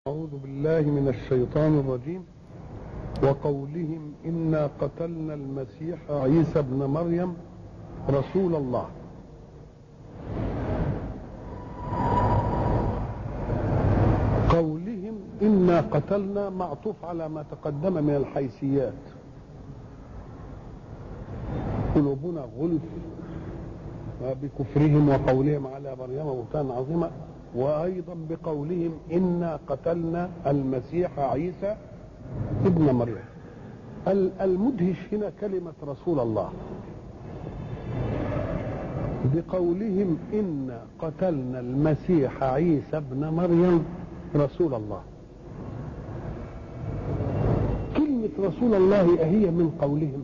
أعوذ بالله من الشيطان الرجيم وقولهم إنا قتلنا المسيح عيسى ابن مريم رسول الله قولهم إنا قتلنا معطوف على ما تقدم من الحيثيات قلوبنا غلف بكفرهم وقولهم على مريم بهتانا عظيما وايضا بقولهم انا قتلنا المسيح عيسى ابن مريم المدهش هنا كلمه رسول الله بقولهم انا قتلنا المسيح عيسى ابن مريم رسول الله كلمه رسول الله اهي من قولهم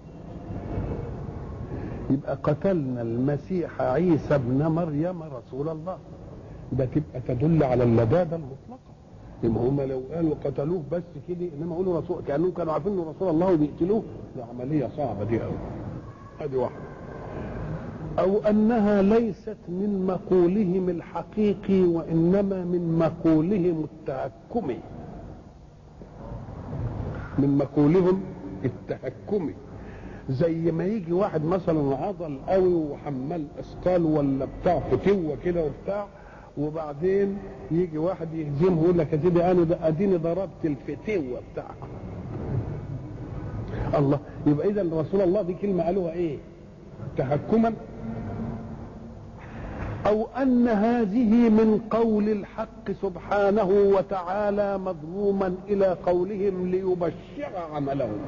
يبقى قتلنا المسيح عيسى ابن مريم رسول الله ده تبقى تدل على اللذاذه المطلقه لما هم لو قالوا قتلوه بس كده انما يقولوا رسول كانهم كانوا عارفين انه رسول الله وبيقتلوه دي عمليه صعبه دي قوي ادي واحده او انها ليست من مقولهم الحقيقي وانما من مقولهم التهكمي من مقولهم التهكمي زي ما يجي واحد مثلا عضل قوي وحمال اثقال ولا بتاع فتوه كده وبتاع وبعدين يجي واحد يهزمه يقول لك يا سيدي انا اديني ضربت الفتوه بتاعها الله يبقى اذا رسول الله دي كلمه قالوها ايه تهكما او ان هذه من قول الحق سبحانه وتعالى مضموما الى قولهم ليبشر عملهم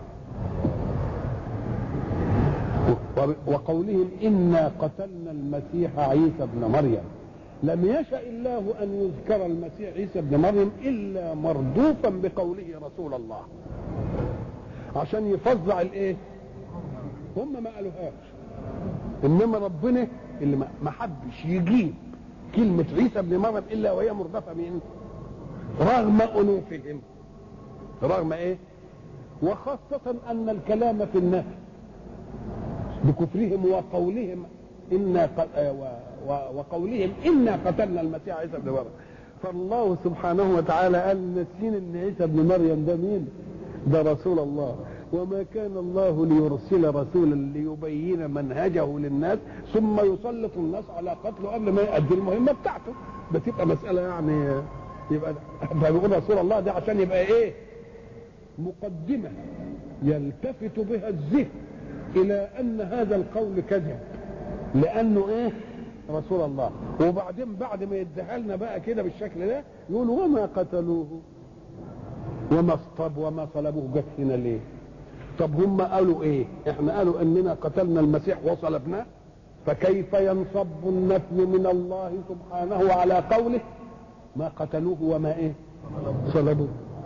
وقولهم انا قتلنا المسيح عيسى ابن مريم لم يشا الله ان يذكر المسيح عيسى ابن مريم الا مردوفا بقوله رسول الله عشان يفظع الايه هم ما قالوهاش انما ربنا اللي ما حبش يجيب كلمة عيسى ابن مريم إلا وهي مردفة من رغم أنوفهم رغم إيه؟ وخاصة أن الكلام في النفي بكفرهم وقولهم إنا وقولهم إنا قتلنا المسيح عيسى ابن مريم فالله سبحانه وتعالى قال نسين ان عيسى ابن مريم ده مين؟ ده رسول الله وما كان الله ليرسل رسولا ليبين منهجه للناس ثم يسلط الناس على قتله قبل ما يؤدي المهمه بتاعته بتبقى مساله يعني يبقى بيقول رسول الله ده عشان يبقى ايه؟ مقدمه يلتفت بها الذهن الى ان هذا القول كذب لانه ايه رسول الله وبعدين بعد ما يديها لنا بقى كده بالشكل ده يقول وما قتلوه وما اصطب وما صلبوه جت هنا ليه طب هم قالوا ايه احنا قالوا اننا قتلنا المسيح وصلبناه فكيف ينصب النفي من الله سبحانه على قوله ما قتلوه وما ايه صلبوه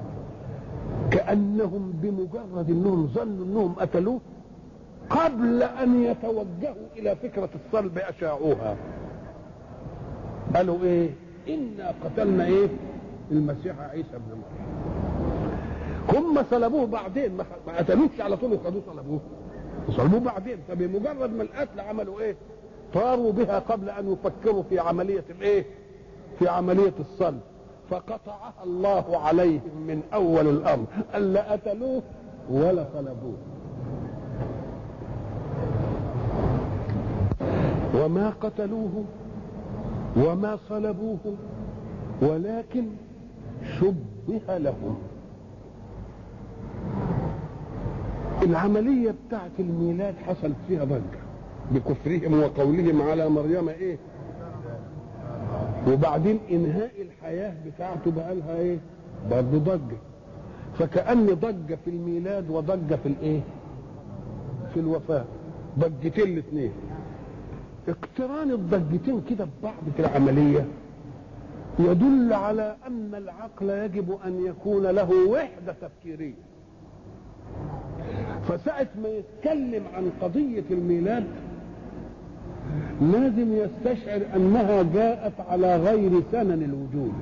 كانهم بمجرد انهم ظنوا انهم قتلوه قبل ان يتوجهوا الى فكره الصلب اشاعوها قالوا ايه انا قتلنا ايه المسيح عيسى ابن مريم هم صلبوه بعدين ما قتلوش على طول وخدوه صلبوه صلبوه بعدين فبمجرد ما القتل عملوا ايه طاروا بها قبل ان يفكروا في عمليه الايه في عمليه الصلب فقطعها الله عليهم من اول الامر الا قتلوه ولا صلبوه وما قتلوه وما صلبوه ولكن شبه لهم العملية بتاعت الميلاد حصلت فيها ضجة بكفرهم وقولهم على مريم ايه وبعدين انهاء الحياة بتاعته بقى لها ايه برضه ضجة فكأن ضجة في الميلاد وضجة في الايه في الوفاة ضجتين الاثنين اقتران الضجتين كده ببعض في العملية يدل على أن العقل يجب أن يكون له وحدة تفكيرية فساعة ما يتكلم عن قضية الميلاد لازم يستشعر أنها جاءت على غير سنن الوجود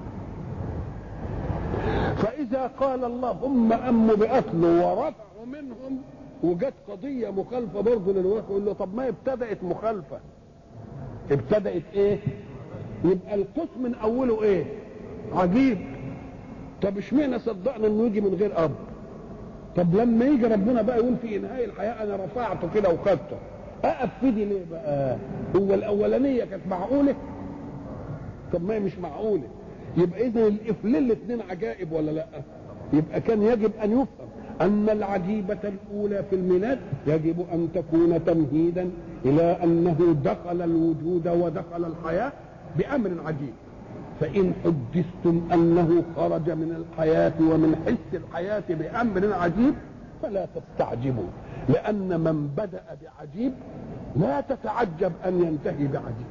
فإذا قال الله هم أموا بقتله ورفعوا منهم وجت قضيه مخالفه برضه للواقع يقول له طب ما ابتدات مخالفه ابتدات ايه يبقى القوس من اوله ايه عجيب طب اشمعنى صدقنا انه يجي من غير اب طب لما يجي ربنا بقى يقول في انهاء الحياه انا رفعته كده وخدته اقف في دي ليه بقى هو الاولانيه كانت معقوله طب ما هي مش معقوله يبقى اذا الافلين الاثنين عجائب ولا لا يبقى كان يجب ان يفهم ان العجيبه الاولى في الميلاد يجب ان تكون تمهيدا الى انه دخل الوجود ودخل الحياه بامر عجيب فان حدثتم انه خرج من الحياه ومن حس الحياه بامر عجيب فلا تستعجبوا لان من بدا بعجيب لا تتعجب ان ينتهي بعجيب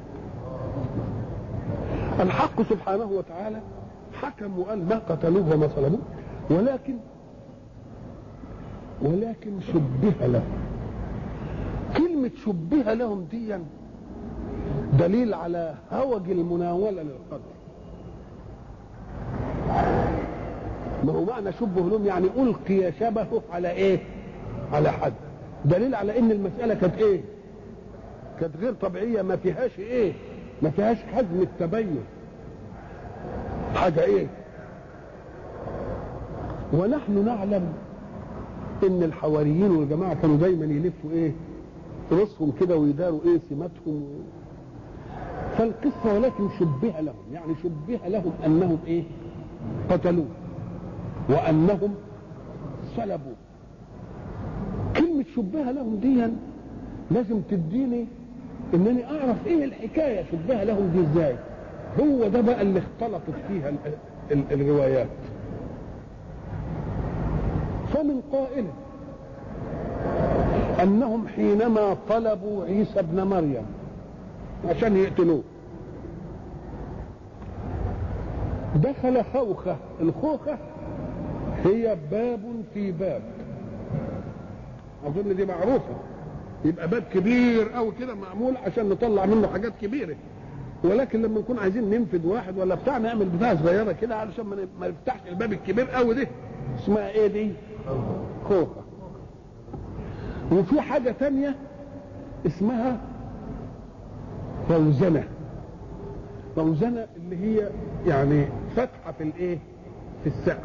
الحق سبحانه وتعالى حكم وقال ما قتلوه وما صلبوه ولكن ولكن شبه لهم كلمة شبه لهم دي دليل على هوج المناولة للقدر ما هو معنى شبه لهم يعني ألقي شبهه على إيه؟ على حد دليل على إن المسألة كانت إيه؟ كانت غير طبيعية ما فيهاش إيه؟ ما فيهاش حزم التبين حاجة إيه؟ ونحن نعلم ان الحواريين والجماعه كانوا دايما يلفوا ايه رؤوسهم كده ويداروا ايه سماتهم فالقصه ولكن شبه لهم يعني شبه لهم انهم ايه قتلوه وانهم صلبوا كلمه شبه لهم دي لازم تديني انني اعرف ايه الحكايه شبه لهم دي ازاي هو ده بقى اللي اختلطت فيها ال ال الروايات فمن قائل انهم حينما طلبوا عيسى ابن مريم عشان يقتلوه دخل خوخة الخوخة هي باب في باب اظن دي معروفة يبقى باب كبير او كده معمول عشان نطلع منه حاجات كبيرة ولكن لما نكون عايزين ننفذ واحد ولا بتاع نعمل بتاع صغيرة كده علشان ما نفتحش الباب الكبير قوي ده اسمها ايه دي خوخة وفي حاجة تانية اسمها روزنة روزنة اللي هي يعني فتحة في الايه في السقف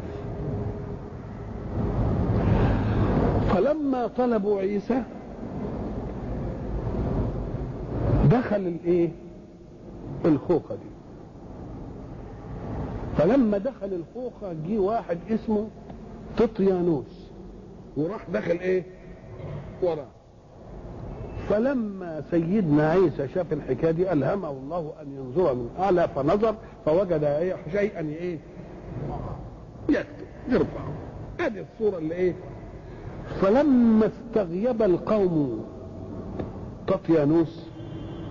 فلما طلبوا عيسى دخل الايه الخوخة دي فلما دخل الخوخة جه واحد اسمه تطيانوس وراح دخل ايه وراه فلما سيدنا عيسى شاف الحكايه دي الهمه الله ان ينظر من اعلى فنظر فوجد إيه شيئا ايه يكتب يرفع هذه الصوره اللي ايه فلما استغيب القوم ططيانوس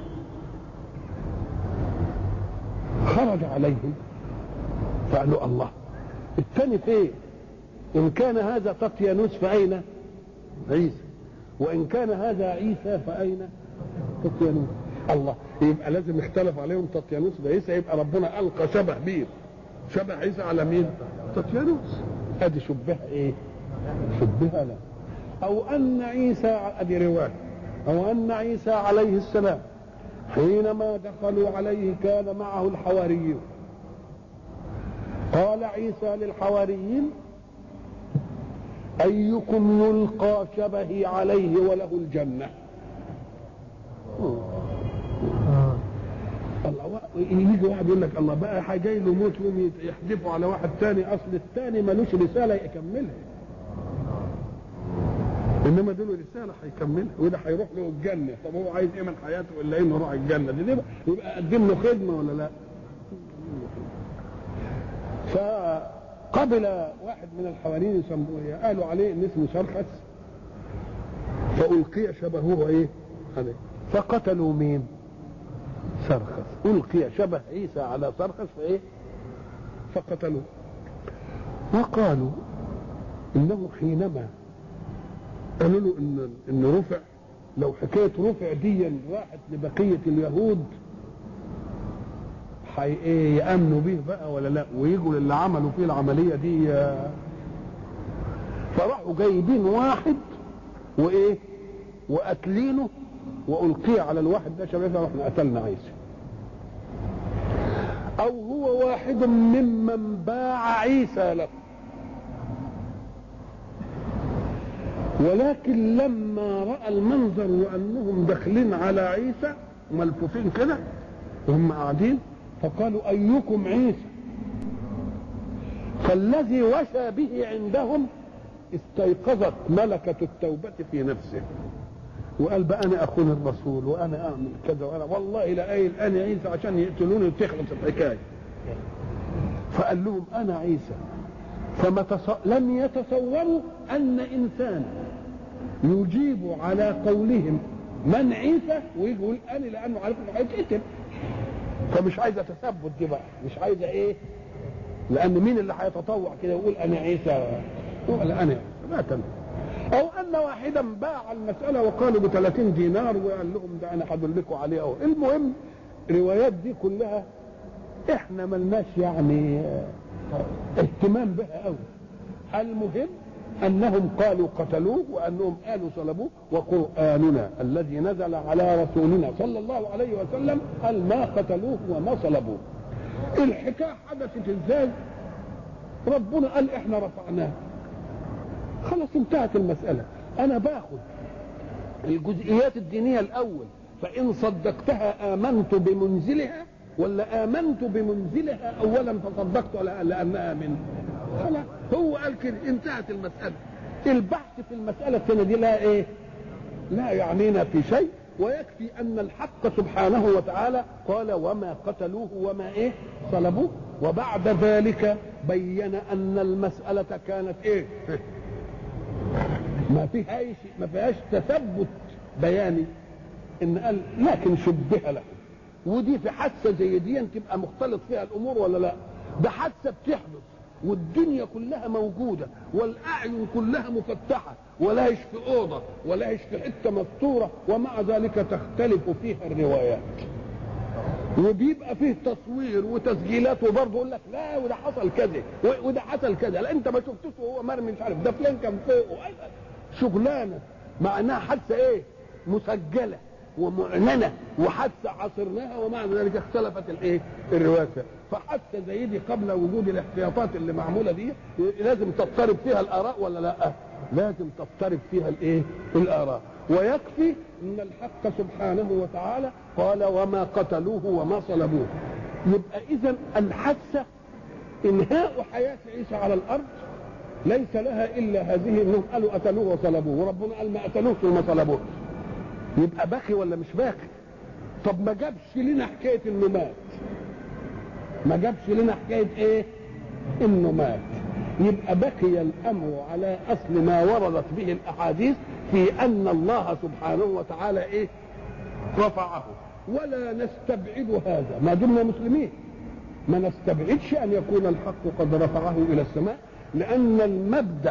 خرج عليهم فقالوا الله الثاني فين إن كان هذا ططيانوس فأين عيسى وإن كان هذا عيسى فأين ططيانوس الله يبقى لازم يختلف عليهم ططيانوس بعيسى يبقى ربنا ألقى شبه مين شبه عيسى على مين ططيانوس ادي شبه ايه شبه له او ان عيسى ادي روايه او ان عيسى عليه السلام حينما دخلوا عليه كان معه الحواريون قال عيسى للحواريين أيكم يلقى شبهي عليه وله الجنة الله يجي واحد يقول لك الله بقى جاي له موت يقوم يحدفوا على واحد تاني اصل التاني ملوش رساله يكملها انما دول رساله هيكملها وده هيروح له الجنه طب هو عايز ايه من حياته الا انه يروح الجنه دي يبقى قدم له خدمه ولا لا فقبل واحد من الحواريين يسموه قالوا عليه ان اسمه شرخس فألقي شبهه ايه عليه فقتلوا مين سرخس ألقي شبه عيسى على سرخس فايه فقتلوه وقالوا انه حينما قالوا له ان ان رفع لو حكايه رفع دي راحت لبقيه اليهود حي ايه يامنوا به بقى ولا لا ويجوا للي عملوا فيه العمليه دي فراحوا جايبين واحد وايه وقتلينه والقي على الواحد ده شباب واحنا قتلنا عيسى او هو واحد ممن باع عيسى له ولكن لما راى المنظر وانهم داخلين على عيسى ملفوفين كده وهم قاعدين فقالوا ايكم عيسى فالذي وشى به عندهم استيقظت ملكة التوبة في نفسه وقال بقى انا اخون الرسول وانا اعمل كذا وانا والله لا قايل انا عيسى عشان يقتلوني وتخلص الحكايه فقال لهم انا عيسى فما تص... لم يتصوروا ان انسان يجيب على قولهم من عيسى ويجي يقول انا لانه عارف انه هيتقتل فمش عايزه تثبت دي بقى مش عايزه ايه لان مين اللي هيتطوع كده يقول انا عيسى ولا انا لا تنفع او ان واحدا باع المساله وقالوا ب 30 دينار وقال لهم ده انا هدلكم عليه أو. المهم الروايات دي كلها احنا ملناش يعني اهتمام بها قوي المهم انهم قالوا قتلوه وانهم قالوا صلبوه وقراننا الذي نزل على رسولنا صلى الله عليه وسلم قال ما قتلوه وما صلبوه الحكايه حدثت ازاي ربنا قال احنا رفعناه خلاص انتهت المسألة أنا باخد الجزئيات الدينية الأول فإن صدقتها آمنت بمنزلها ولا آمنت بمنزلها أولا فصدقت لأنها من خلاص هو قال كده انتهت المسألة البحث في المسألة الثانية دي لا إيه لا يعنينا في شيء ويكفي أن الحق سبحانه وتعالى قال وما قتلوه وما إيه صلبوه وبعد ذلك بين أن المسألة كانت إيه ما فيهاش ما فيهاش تثبت بياني ان قال لكن شبه له ودي في حادثه زي دي تبقى مختلط فيها الامور ولا لا ده حادثه بتحدث والدنيا كلها موجودة والأعين كلها مفتحة ولاش في أوضة ولاش في حتة مستورة ومع ذلك تختلف فيها الروايات وبيبقى فيه تصوير وتسجيلات وبرضه يقول لك لا وده حصل كذا وده حصل كذا لا انت ما شفتوش وهو مرمي مش عارف ده فلان كان فوق شغلانه مع انها حادثه ايه؟ مسجله ومعلنه وحادثه عاصرناها ومع ذلك اختلفت الايه؟ الروايات فحادثه زي دي قبل وجود الاحتياطات اللي معموله دي لازم تضطرب فيها الاراء ولا لا؟ لازم تضطرب فيها الايه؟ الاراء ويكفي ان الحق سبحانه وتعالى قال وما قتلوه وما صلبوه يبقى اذا الحادثه انهاء حياه عيسى على الارض ليس لها الا هذه انهم قالوا قتلوه وصلبوه وربنا قال ما قتلوش وما صلبوه يبقى باقي ولا مش باقي طب ما جابش لنا حكايه انه مات ما جابش لنا حكايه ايه انه مات يبقى بقي الامر على اصل ما وردت به الاحاديث في ان الله سبحانه وتعالى ايه رفعه ولا نستبعد هذا ما دمنا مسلمين ما نستبعدش ان يكون الحق قد رفعه الى السماء لان المبدا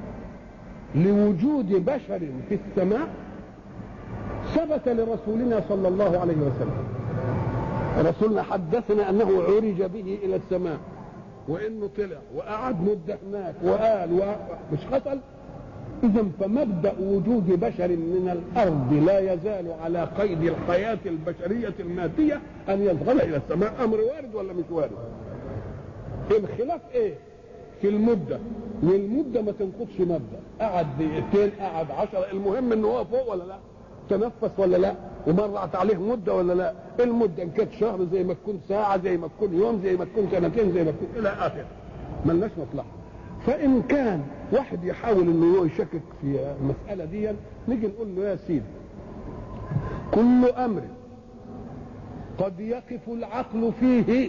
لوجود بشر في السماء ثبت لرسولنا صلى الله عليه وسلم رسولنا حدثنا انه عرج به الى السماء وانه طلع وقعد مده هناك وقال و... مش حصل اذا فمبدا وجود بشر من الارض لا يزال على قيد الحياه البشريه الماديه ان يصغر الى السماء امر وارد ولا مش وارد الخلاف ايه في المده والمده ما تنقضش مبدا قعد دقيقتين قعد عشرة المهم ان هو فوق ولا لا تنفس ولا لا ومرت عليه مده ولا لا المده ان كانت شهر زي ما تكون ساعه زي ما تكون يوم زي ما تكون سنتين زي ما تكون الى اخره ملناش مصلحه فان كان واحد يحاول انه هو يشكك في المساله دي نيجي نقول له يا سيدي كل امر قد يقف العقل فيه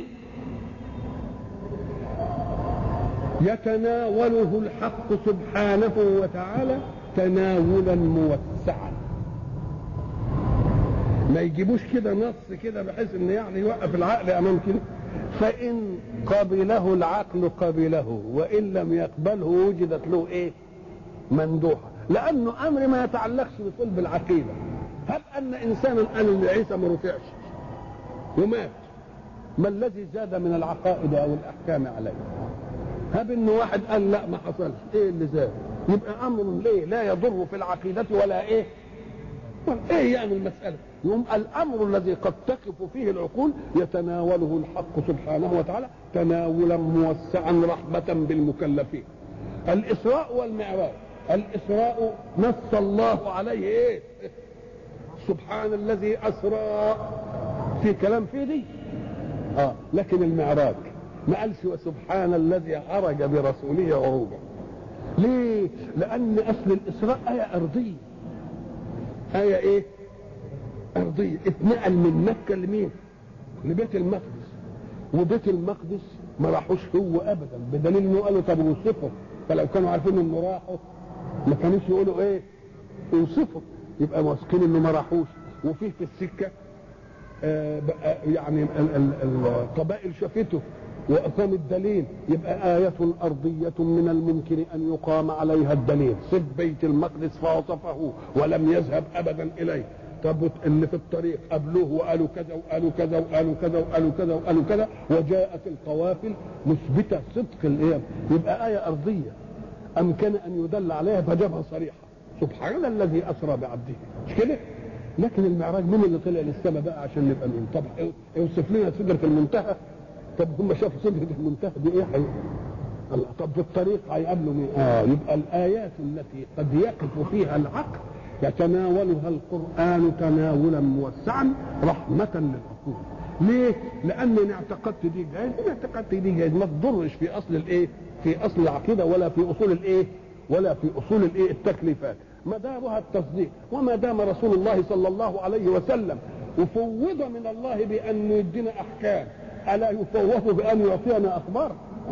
يتناوله الحق سبحانه وتعالى تناولا موسعا ما يجيبوش كده نص كده بحيث ان يعني يوقف العقل امام كده فان قبله العقل قبله وان لم يقبله وجدت له ايه مندوحه لانه امر ما يتعلقش بصلب العقيده هب ان انسانا قال ان عيسى ما رفعش ومات ما الذي زاد من العقائد او الاحكام عليه هب ان واحد قال لا ما حصلش ايه اللي زاد يبقى امر ليه لا يضر في العقيده ولا ايه ولا ايه يعني المساله يوم الامر الذي قد تقف فيه العقول يتناوله الحق سبحانه وتعالى تناولا موسعا رحمه بالمكلفين الاسراء والمعراج الاسراء نص الله عليه ايه سبحان الذي اسرى في كلام في دي اه لكن المعراج ما قالش وسبحان الذي عرج برسوله عروجا ليه لان اصل الاسراء ايه ارضيه ايه ايه ارضيه اتنقل من مكه لمين لبيت المقدس وبيت المقدس ما راحوش هو ابدا بدليل انه قالوا طب وصفه فلو كانوا عارفين انه راحوا ما كانوش يقولوا ايه اوصفوا يبقى واثقين انه ما راحوش وفيه في السكه آه يعني القبائل شافته واقام الدليل يبقى آية أرضية من الممكن أن يقام عليها الدليل صف بيت المقدس فوصفه ولم يذهب أبدا إليه طب اللي في الطريق قابلوه وقالوا كذا وقالوا كذا وقالوا كذا وقالوا كذا وقالوا كذا وجاءت القوافل مثبتة صدق الإيه يبقى آية أرضية أمكن أن يدل عليها فجابها صريحة سبحان الذي أسرى بعبده مش كده؟ لكن المعراج مين اللي طلع للسماء بقى عشان نبقى مين؟ طب اوصف لنا سدرة المنتهى طب هم شافوا سدرة المنتهى دي ايه حي... الله طب في الطريق هيقابلوا مين؟ اه يبقى الآيات التي قد يقف فيها العقل يتناولها القرآن تناولا موسعا رحمة للعقول. ليه؟ لأنني اعتقدت دي جايز، أنا اعتقدت دي جايز ما تضرش في أصل الإيه؟ في أصل العقيدة ولا في أصول الإيه؟ ولا في أصول الإيه؟ التكليفات. مدارها التصديق وما دام رسول الله صلى الله عليه وسلم وفوض من الله بأن يدينا أحكام ألا يفوض بأن يعطينا أخبار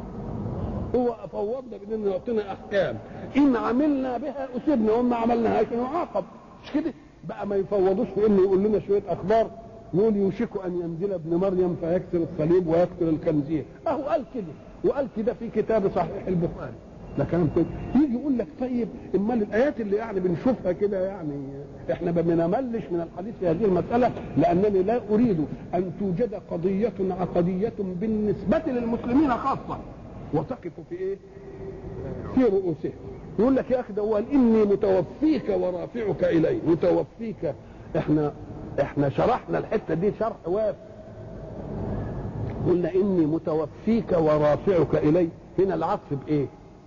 هو فوضنا بأن يعطينا أحكام إن عملنا بها أسبنا وما عملناهاش نعاقب مش كده بقى ما يفوضوش في إنه يقول لنا شوية أخبار يقول يوشك أن ينزل ابن مريم فيكسر الصليب ويقتل الخنزير أهو قال كده وقال كده في كتاب صحيح البخاري ده كلام كده يجي يقول لك طيب امال الايات اللي يعني بنشوفها كده يعني احنا ما بنملش من الحديث في هذه المساله لانني لا اريد ان توجد قضيه عقديه بالنسبه للمسلمين خاصه وتقف في ايه؟ في رؤوسهم يقول لك يا اخي ده هو قال اني متوفيك ورافعك الي متوفيك احنا احنا شرحنا الحته دي شرح وافي قلنا اني متوفيك ورافعك الي هنا العطف بايه؟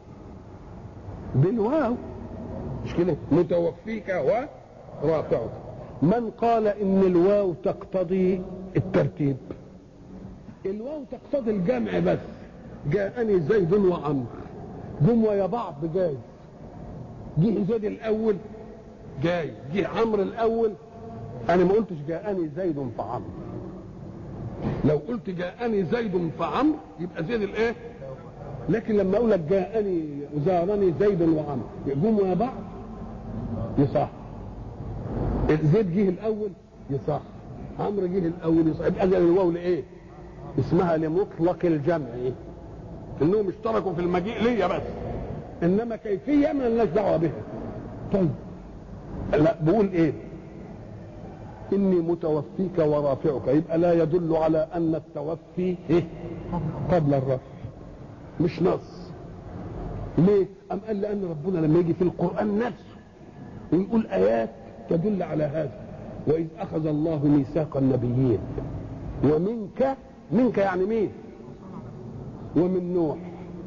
بالواو مش كده متوفيك ورافعك من قال ان الواو تقتضي الترتيب الواو تقتضي الجمع بس جاءني زيد وعمر جم ويا بعض جاي جه زيد الاول جاي جه عمرو الاول انا ما قلتش جاءني زيد فعمرو لو قلت جاءني زيد فعمرو يبقى زيد الايه لكن لما اقول لك جاءني زارني زيد وعمرو يقوموا يا بعض يصح زيد جه الاول يصح عمرو جه الاول يصح يبقى اذا الواو لايه؟ اسمها لمطلق الجمع انهم اشتركوا في المجيء ليا بس انما كيفيه ما لناش دعوه بها طيب لا بقول ايه؟ اني متوفيك ورافعك يبقى لا يدل على ان التوفي إيه؟ قبل الرفع مش نص ليه؟ أم قال لأن ربنا لما يجي في القرآن نفسه ويقول آيات تدل على هذا وإذ أخذ الله ميثاق النبيين ومنك منك يعني مين؟ ومن نوح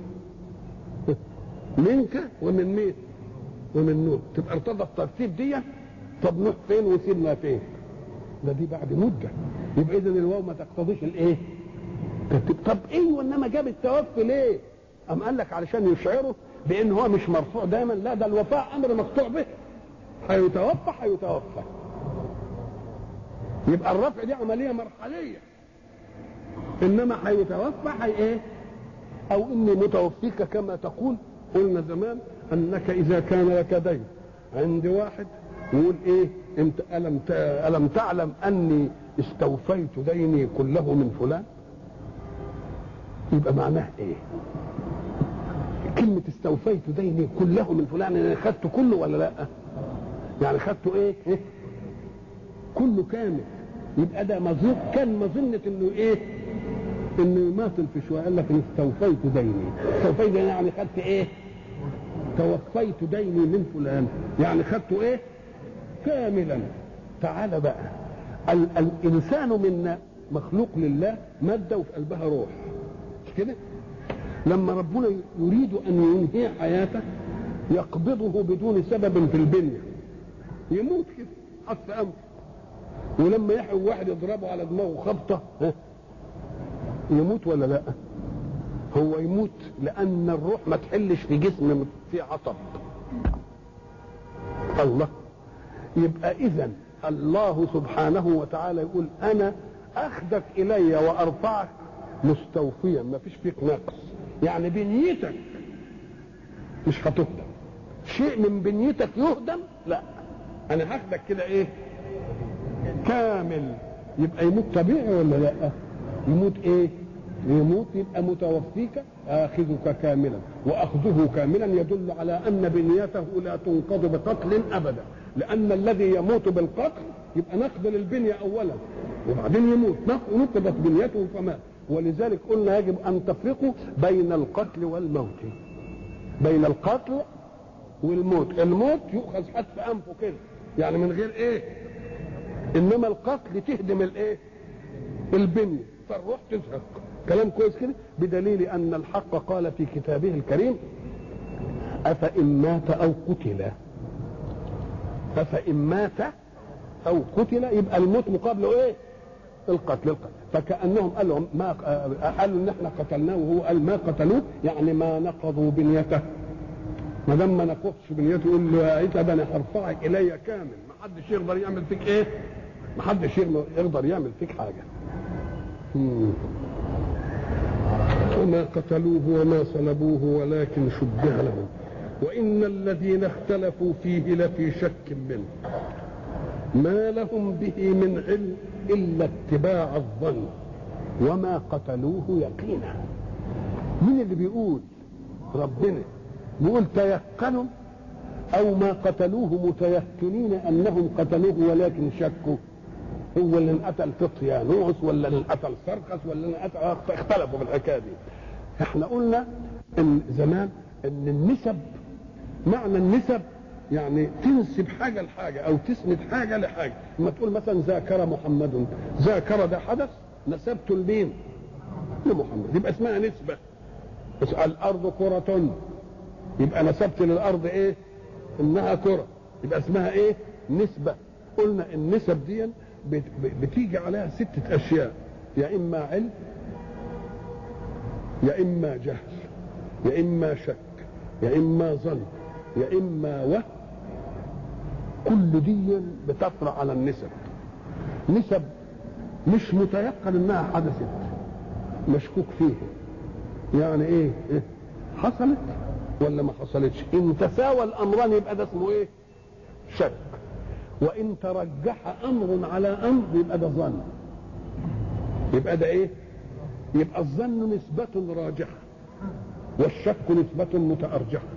منك ومن مين؟ ومن نوح تبقى ارتضى الترتيب دي طب نوح فين وسيبنا فين؟ ده دي بعد مدة يبقى إذا الواو ما تقتضيش الإيه؟ طب ايوه انما جاب التوفي ليه؟ أم قال لك علشان يشعره بان هو مش مرفوع دايما لا ده الوفاء امر مقطوع به هيتوفى هيتوفى يبقى الرفع دي عمليه مرحليه انما هيتوفى هي ايه؟ او اني متوفيك كما تقول قلنا زمان انك اذا كان لك دين عند واحد يقول ايه انت الم الم تعلم اني استوفيت ديني كله من فلان يبقى معناه ايه كلمة استوفيت ديني كله من فلان انا خدته كله ولا لا يعني خدته ايه, إيه؟ كله كامل يبقى ده مظن كان مظنة انه ايه انه يماطل في شوية قال لك استوفيت ديني استوفيت ديني يعني خدت ايه توفيت ديني من فلان يعني خدته ايه كاملا تعال بقى ال الانسان منا مخلوق لله ماده وفي قلبها روح مش كده لما ربنا يريد ان ينهي حياته يقبضه بدون سبب في البنيه يموت كده حتى امر ولما يحيي واحد يضربه على دماغه خبطه ها يموت ولا لا هو يموت لان الروح ما تحلش في جسم فيه عصب الله يبقى اذا الله سبحانه وتعالى يقول انا اخذك الي وارفعك مستوفيا ما فيش فيك نقص يعني بنيتك مش هتهدم شيء من بنيتك يهدم لا انا هاخدك كده ايه كامل يبقى يموت طبيعي ولا لا يموت ايه يموت يبقى متوفيك آخذك كاملا وأخذه كاملا يدل على أن بنيته لا تنقض بقتل أبدا لأن الذي يموت بالقتل يبقى نقض للبنية أولا وبعدين يموت نقضت بنيته فمات ولذلك قلنا يجب أن تفرقوا بين القتل والموت بين القتل والموت الموت يؤخذ حتف أنفه كده يعني من غير إيه إنما القتل تهدم الإيه البنية فالروح تزهق كلام كويس كده بدليل ان الحق قال في كتابه الكريم افان مات او قتل افان مات او قتل يبقى الموت مقابله ايه القتل القتل فكانهم قال لهم ما قالوا ان احنا قتلناه وهو قال ما قتلوه يعني ما نقضوا بنيته ما دام ما نقضش بنيته يقول له يا عيسى ده انا هرفعك الي كامل ما حدش يقدر يعمل فيك ايه ما حدش يقدر يعمل فيك حاجه مم. وما قتلوه وما صلبوه ولكن شبه لهم وإن الذين اختلفوا فيه لفي شك منه ما لهم به من علم إلا اتباع الظن وما قتلوه يقينا مين اللي بيقول ربنا بيقول تيقنوا أو ما قتلوه متيقنين أنهم قتلوه ولكن شكوا هو اللي انقتل فطيانوس ولا اللي انقتل سرقس ولا اللي انقتل اختلفوا في الحكايه دي احنا قلنا ان زمان ان النسب معنى النسب يعني تنسب حاجه لحاجه او تسند حاجه لحاجه لما تقول مثلا ذاكر محمد ذاكر ده حدث نسبته لمين؟ لمحمد يبقى اسمها نسبه بس الارض كرة يبقى نسبت للارض ايه؟ انها كرة يبقى اسمها ايه؟ نسبة قلنا النسب دي بتيجي عليها ستة أشياء يا إما علم يا إما جهل يا إما شك يا إما ظن يا إما وهم كل دي بتطرأ على النسب نسب مش متيقن انها حدثت مشكوك فيها يعني ايه, إيه؟ حصلت ولا ما حصلتش ان تساوى الامران يبقى ده اسمه ايه شك وان ترجح امر على امر يبقى ده ظن يبقى ده ايه يبقى الظن نسبة راجحة والشك نسبة متأرجحة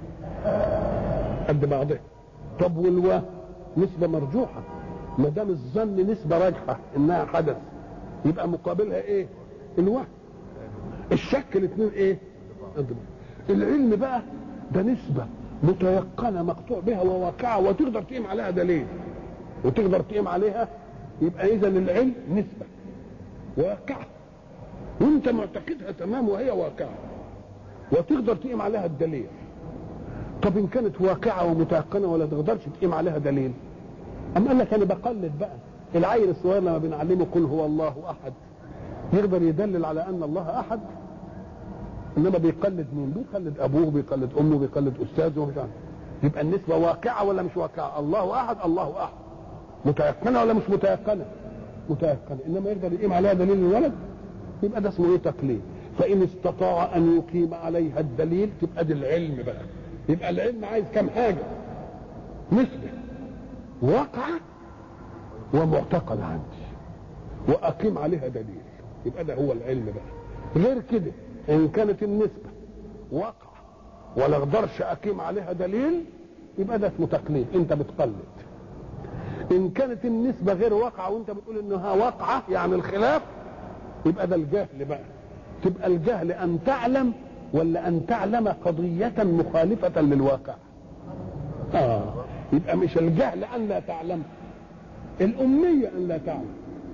قد بعضها طب والوهم نسبة مرجوحة ما دام الظن نسبة راجحة انها حدث يبقى مقابلها ايه الوهم الشك الاثنين ايه العلم بقى ده نسبة متيقنة مقطوع بها وواقعة وتقدر تقيم عليها دليل وتقدر تقيم عليها يبقى اذا العلم نسبة واقعة وانت معتقدها تمام وهي واقعة وتقدر تقيم عليها الدليل طب ان كانت واقعة ومتيقنة ولا تقدرش تقيم عليها دليل أم قال لك انا بقلد بقى العيل الصغير لما بنعلمه قل هو الله احد يقدر يدلل على ان الله احد انما بيقلد مين بيقلد ابوه بيقلد امه بيقلد استاذه مش عارف يبقى النسبه واقعه ولا مش واقعه الله احد الله احد متيقنه ولا مش متيقنه متيقنه انما يقدر يقيم عليها دليل الولد يبقى ده اسمه ايه تقليد فان استطاع ان يقيم عليها الدليل تبقى دي العلم بقى يبقى العلم عايز كم حاجه نسبه واقعه ومعتقد عندي واقيم عليها دليل يبقى ده هو العلم بقى غير كده ان كانت النسبه واقعه ولا اقدرش اقيم عليها دليل يبقى ده اسمه تقليد انت بتقلد ان كانت النسبه غير واقعه وانت بتقول انها واقعه يعني الخلاف يبقى ده الجهل بقى تبقى الجهل ان تعلم ولا ان تعلم قضيه مخالفه للواقع اه يبقى مش الجهل ان لا تعلم الاميه ان لا تعلم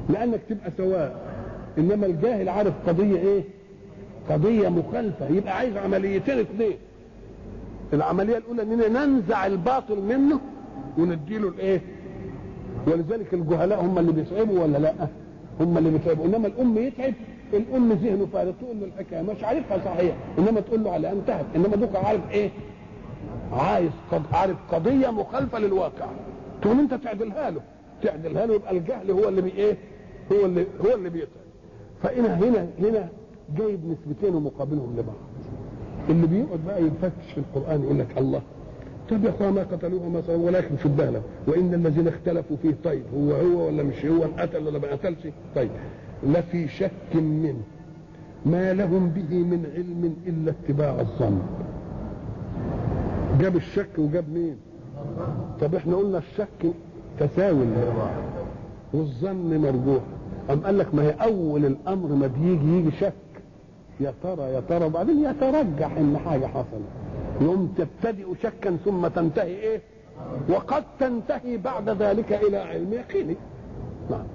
لانك تبقى سواء انما الجاهل عارف قضيه ايه قضيه مخالفه يبقى عايز عمليتين اثنين العمليه الاولى اننا ننزع الباطل منه ونديله الايه ولذلك الجهلاء هم اللي بيتعبوا ولا لا هم اللي بيتعبوا انما الام يتعب الام ذهنه فارغ تقول له الحكايه مش عارفها صحيح انما تقول له على انتهت انما دوك عارف ايه عايز قد عارف قضيه مخالفه للواقع تقوم انت تعدلها له تعدلها له يبقى الجهل هو اللي بي ايه هو اللي هو اللي بيتعب فهنا هنا هنا جايب نسبتين ومقابلهم لبعض اللي بيقعد بقى يفتش في القران يقول لك الله طب يا اخوان ما قتلوه ما صاروا ولكن شو له وان الذين اختلفوا فيه طيب هو هو ولا مش هو قتل ولا ما قتلش طيب لفي شك منه ما لهم به من علم الا اتباع الظن جاب الشك وجاب مين طب احنا قلنا الشك تساوي والظن مرجوح أم قال لك ما هي أول الأمر ما بيجي يجي شك يا ترى يا ترى وبعدين يترجح إن حاجة حصلت يوم تبتدئ شكا ثم تنتهي إيه؟ وقد تنتهي بعد ذلك إلى علم يقيني نعم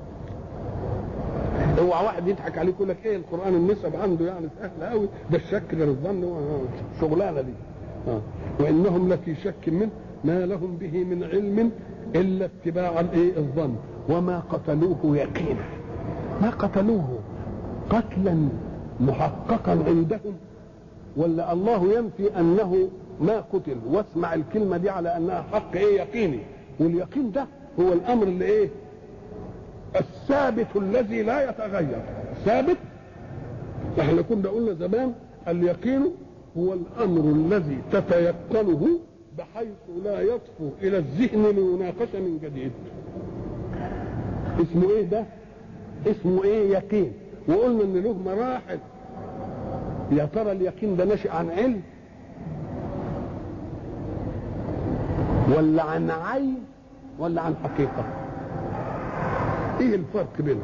اوعى واحد يضحك عليك يقول لك ايه القران النسب عنده يعني سهله قوي ده الشك ده الظن شغلانه دي آه. وانهم لفي شك منه ما لهم به من علم الا اتباع الايه الظن وما قتلوه يقينا ما قتلوه قتلا محققا عندهم ولا الله ينفي انه ما قتل واسمع الكلمه دي على انها حق ايه يقيني واليقين ده هو الامر اللي ايه الثابت الذي لا يتغير ثابت احنا كنا قلنا زمان اليقين هو الامر الذي تتيقنه بحيث لا يطفو الى الذهن لمناقشه من جديد اسمه ايه ده اسمه ايه يقين وقلنا ان له مراحل يا ترى اليقين ده ناشئ عن علم ولا عن عين ولا عن حقيقه ايه الفرق بينهم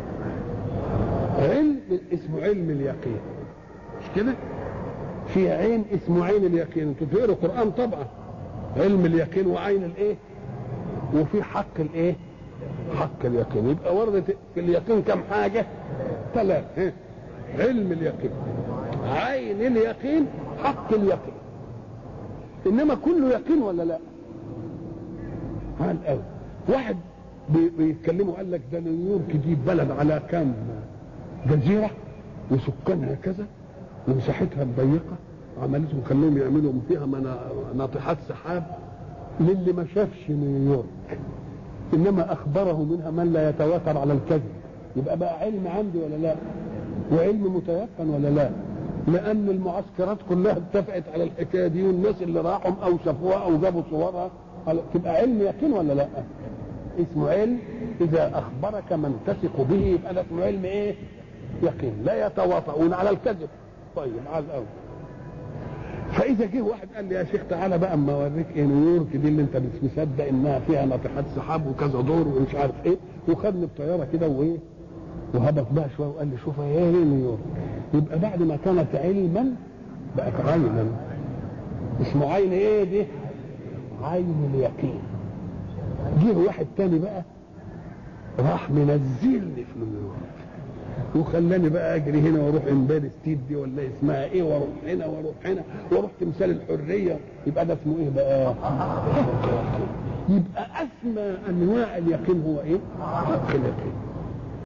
علم اسمه علم اليقين مش كده في عين اسمه عين اليقين انتوا بتقروا القران طبعا علم اليقين وعين الايه وفي حق الايه حق اليقين يبقى وردت في اليقين كم حاجه ثلاث علم اليقين عين اليقين حق اليقين انما كله يقين ولا لا قال قوي واحد بيتكلموا قال لك ده نيويورك دي بلد على كام جزيره وسكانها كذا ومساحتها ضيقه عملتهم خلوهم يعملوا فيها ناطحات سحاب للي ما شافش نيويورك انما اخبره منها من لا يتواتر على الكذب يبقى بقى علم عندي ولا لا وعلم متيقن ولا لا لان المعسكرات كلها اتفقت على الحكايه دي والناس اللي راحوا او شافوها او جابوا صورها تبقى علم يقين ولا لا اسمه علم اذا اخبرك من تثق به يبقى ده اسمه علم ايه يقين لا يتواطؤون على الكذب طيب على الاول فاذا جه واحد قال لي يا شيخ تعالى بقى اما اوريك ايه نيويورك دي اللي انت مش مصدق انها فيها ناطحات سحاب وكذا دور ومش عارف ايه وخدني بطياره كده وايه وهبط بقى شويه وقال لي شوف ايه نيويورك يبقى بعد ما كانت علما بقت عينا اسمه عين ايه دي عين اليقين جه واحد تاني بقى راح منزلني في نيويورك وخلاني بقى اجري هنا واروح امبارح ستيت دي ولا اسمها ايه واروح هنا واروح هنا واروح تمثال الحريه يبقى ده اسمه ايه بقى؟ يبقى اسمى انواع اليقين هو ايه؟ حق اليقين